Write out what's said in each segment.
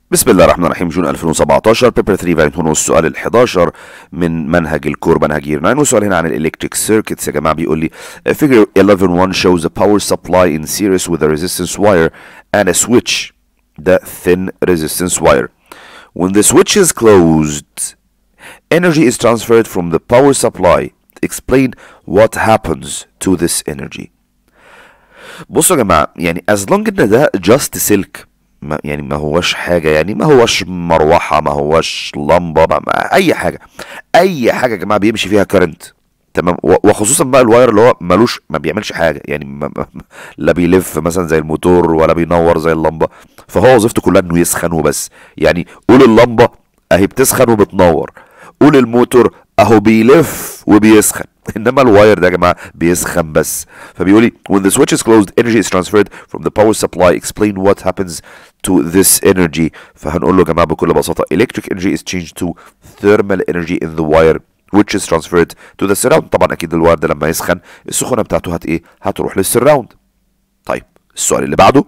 بسم الله الرحمن الرحيم جون 2017 بيبر 3 فالنت والسؤال ال 11 من منهج الكور منهج يير 9 والسؤال هنا عن الالكتريك سيركتس يا جماعه بيقول لي figure 11.1 shows a power supply in series with a resistance wire and a switch ده thin resistance wire when the switch is closed energy is transferred from the power supply explain what happens to this energy بصوا يا جماعه يعني as long ان ده just silk ما يعني ما هوش حاجة يعني ما هوش مروحة ما هوش لمبة ما ما أي حاجة أي حاجة يا جماعة بيمشي فيها كرنت تمام و- وخصوصا بقى الواير اللي هو ملوش ما بيعملش حاجة يعني ما ما لا بيلف مثلا زي الموتور ولا بينور زي اللمبة فهو وظيفته كلها إنه يسخن وبس يعني قول اللمبة أهي بتسخن وبتنور قول الموتور أهو بيلف وبيسخن انما الواير ده يا جماعه بيسخن بس فبيقول لي when the switch is closed energy is transferred from the power supply explain what happens to this energy فهنقول له يا جماعه بكل بساطه electric energy is changed to thermal energy in the wire which is transferred to the surround طبعا اكيد الواير ده لما يسخن السخونه بتاعته هت ايه هتروح للسراوند طيب السؤال اللي بعده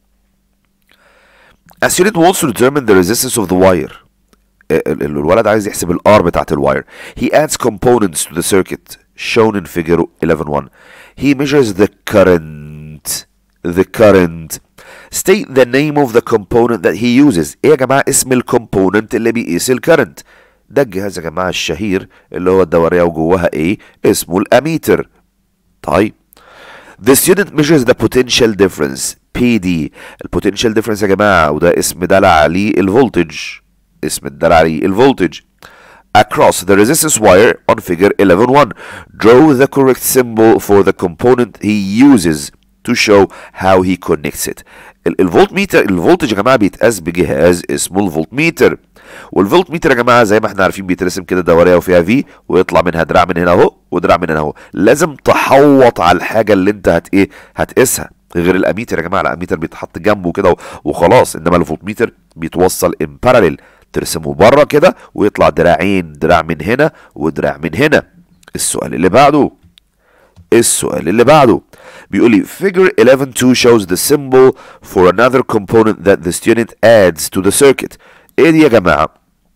A student wants to determine the resistance of the wire ال- ال- الولد عايز يحسب الار بتاعت الواير he adds components to the circuit shown in figure 11.1 he measures the current the current state the name of the component that he uses ايه يا جماعه اسم الكومبوننت اللي بيقيس الكرنت ده الجهاز يا جماعه الشهير اللي هو الدوريه وجواها ايه اسمه الاميتر طيب The student measures the potential difference PD البوتنشال difference يا جماعة وده اسم دلع عليه الفولتج اسم الدلع عليه الفولتج across the resistance wire on figure 11.1 draw the correct symbol for the component he uses to show how he connects it ال- الفولتميتر الفولتج يا جماعة بيتقاس بجهاز اسمه الفولتميتر والفولتميتر يا جماعة زي ما احنا عارفين بيترسم كده دورية وفيها في ويطلع منها دراع من هنا اهو ودراع من هنا اهو لازم تحوط على الحاجة اللي انت هت ايه هتقيسها غير الاميتر يا جماعة الاميتر بيتحط جنبه كده وخلاص انما الفولتميتر بيتوصل ان باراليل ترسمه بره كده ويطلع دراعين دراع من هنا ودراع من هنا السؤال اللي بعده السؤال اللي بعده بيقول لي figure 11.2 shows the symbol for another component that the student adds to the circuit ايه دي يا جماعه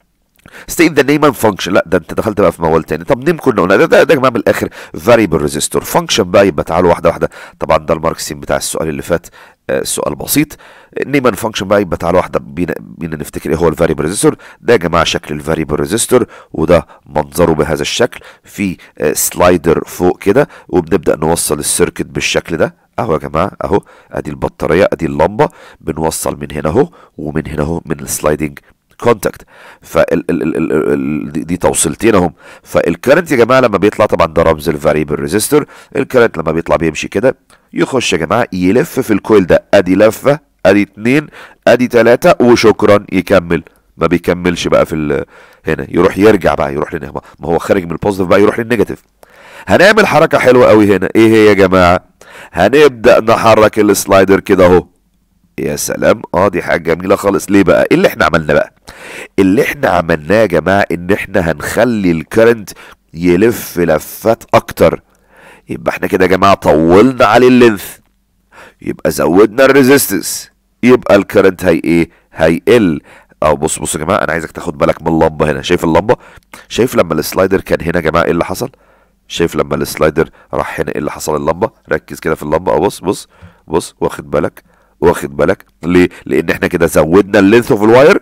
state the name and function لا ده انت دخلت بقى في موال تاني طب نيم كنا قلنا ده, ده, ده يا جماعه من الاخر variable resistor function بقى يبقى تعالوا واحده واحده طبعا ده الماركسين بتاع السؤال اللي فات آه، سؤال بسيط نيم and function بقى يبقى تعالوا واحده بينا, بينا نفتكر ايه هو الفاريبل ريزيستور ده يا جماعه شكل الفاريبل ريزيستور وده منظره بهذا الشكل في آه، سلايدر فوق كده وبنبدا نوصل السيركت بالشكل ده اهو يا جماعه اهو ادي البطاريه ادي اللمبه بنوصل من هنا اهو ومن هنا اهو من السلايدنج كونتاكت فال ال ال ال ال دي- دي توصيلتين اهم فالكرنت يا جماعه لما بيطلع طبعا ده رمز الفاريبل ريزيستور الكرنت لما بيطلع بيمشي كده يخش يا جماعه يلف في الكويل ده ادي لفه ادي اتنين ادي تلاته وشكرا يكمل ما بيكملش بقى في ال- هنا يروح يرجع بقى يروح لنا ما هو خارج من البوزيتيف بقى يروح للنيجاتيف هنعمل حركه حلوه قوي هنا ايه هي يا جماعه هنبدا نحرك السلايدر كده اهو يا سلام اه دي حاجه جميله خالص ليه بقى ايه اللي احنا عملناه بقى اللي احنا عملناه يا جماعه ان احنا هنخلي الكرنت يلف لفات اكتر يبقى احنا كده يا جماعه طولنا عليه اللينث يبقى زودنا الريزيستنس يبقى الكرنت هي ايه هيقل او بص بص يا جماعه انا عايزك تاخد بالك من اللمبه هنا شايف اللمبه شايف لما السلايدر كان هنا يا جماعه ايه اللي حصل شايف لما السلايدر راح هنا ايه اللي حصل اللمبه ركز كده في اللمبه اه بص بص بص واخد بالك واخد بالك ليه لان احنا كده زودنا اللينث اوف الواير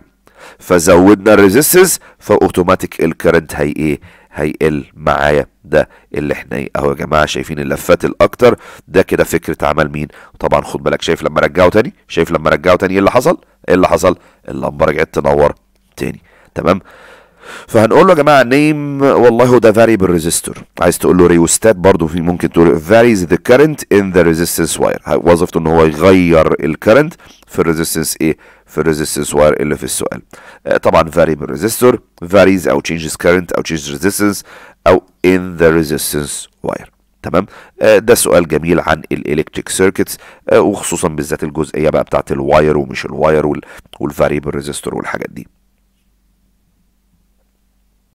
فزودنا الريزيستنس فاوتوماتيك الكرنت هي ايه هيقل معايا ده اللي احنا ايه اهو يا جماعه شايفين اللفات الاكتر ده كده فكره عمل مين طبعا خد بالك شايف لما رجعه تاني شايف لما رجعه تاني ايه اللي حصل ايه اللي حصل اللمبه رجعت تنور تاني تمام فهنقول له يا جماعه نيم والله هو ده فاريبل ريزيستور عايز تقول له ريوستات برضه في ممكن تقول varies the current in the resistance wire وظيفته ان هو يغير الكرنت في الريزيستنس ايه في الريزيستنس واير اللي في السؤال آه، طبعا variable resistor varies او changes current او changes resistance او in the resistance wire تمام آه، ده سؤال جميل عن الالكتريك سيركتس وخصوصا بالذات الجزئيه بقى بتاعت الواير ومش الواير والفاريبل ريزيستور والحاجات دي